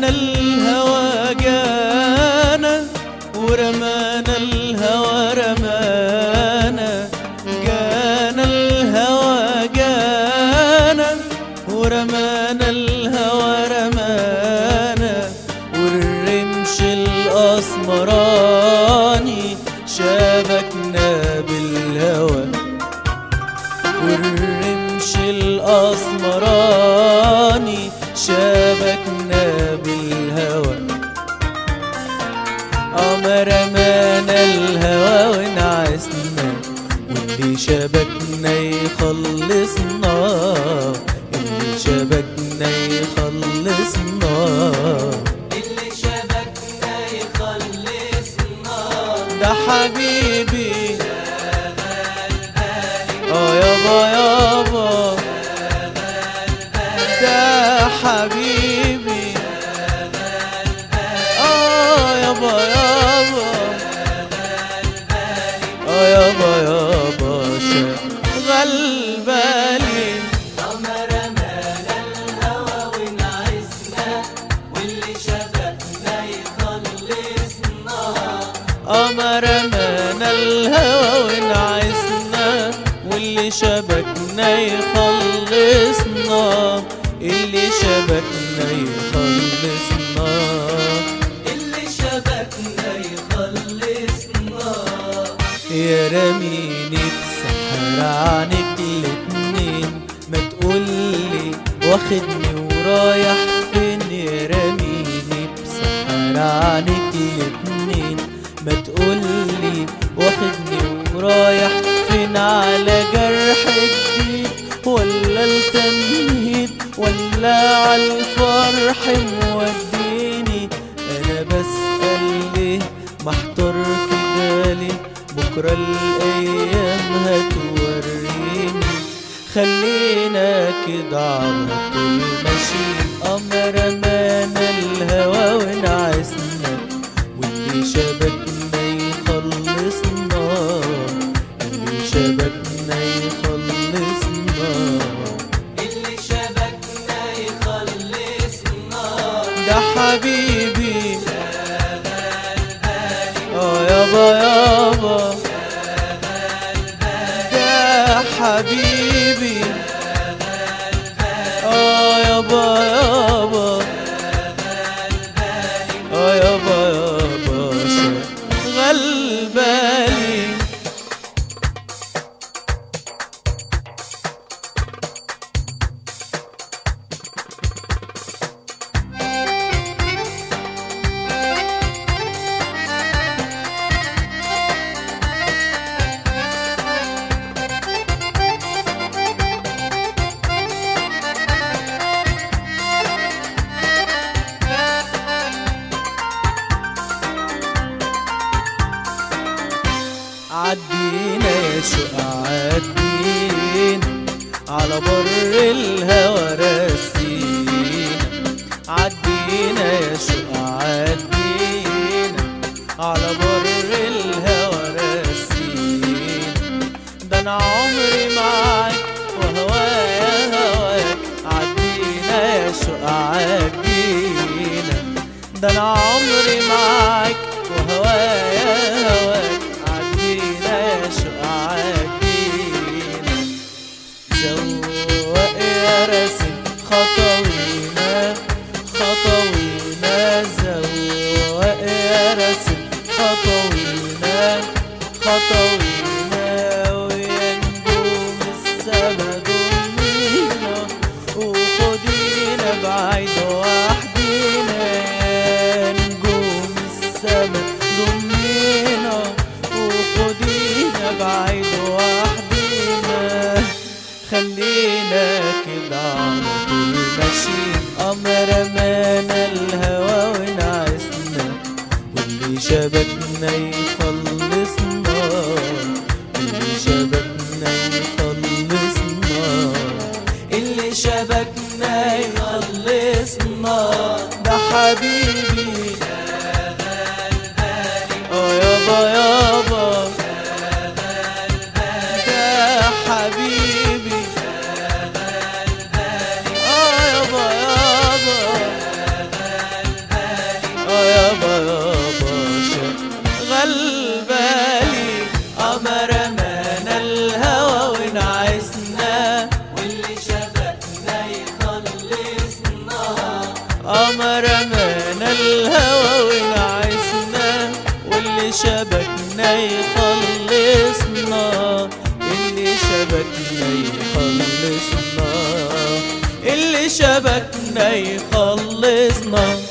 ورمانا الهوى جانا ورمانا الهوى رمانا جانا الهوى جانا ورمانا الهوى رمانا والرمش الأسمراني شبكنا بالهوى والرمش الأسمراني شبكنا بالهوى قمر رمانا الهوى ونعسنا واللي شبكنا يخلصنا اللي شبكنا يخلصنا اللي شبكنا يخلصنا ده حبيبي اه يابا يابا ده حبيبي اه يابا يابا اه يابا يابا شغل بالي قمر رمانا الهوى ونعسنا واللي شبكنا يخلصنا قمر رمانا الهوى ونعسنا واللي شبكنا يخلصنا اللي شبكنا يخلصنا اللي شبكنا يخلصنا يا رميني بسحر عنك الاتنين ما تقولي واخدني ورايح فين يا رميني بسحر عنك الاتنين ما تقولي واخدني ورايح فين على جرح جديد ولا التنهيد ولا عالفرح موديني انا بسأل ليه محتار كده ليه بكرة الايام هتوريني خلينا كده على طول ماشيين قمر رمانا الهوى ونعسنا واللي شبكنا يخلصنا اللي شبكنا يخلصنا اللي شبكنا يخلصنا ده حبيبي اه يابا يابا ده حبيبي اه يابا يابا اه يابا يابا شغل بالي عدينا يا شوق عدينا على بر الهوى راسينا عدينا يا شوق عدينا على بر الهوى راسينا ده انا عمري معاك وهوايا هواك عدينا يا شوق عدينا ده انا عمري معاك وهوايا هواك عدينا يا شوق عدينا زوق يا راسم خطوينا خطوينا زوق يا راسم خطوينا خطوينا ويا نجوم السما دمينا وخدينا بعيد وحدينا يا نجوم السما دمينا وخدينا بعيد وحدينا خلينا كده على طول ماشيين قمر رمانا الهوى ونعسنا واللي شبكنا يخلصنا واللي شبكنا يخلصنا اللي شبكنا يخلصنا ده حبيبي اه يابا يابا ده حبيبي اه يابا يابا قمر رمانا الهوى ونعسنا واللي شبكنا يخلصنا اللي شبكنا يخلصنا اللي شبكنا يخلصنا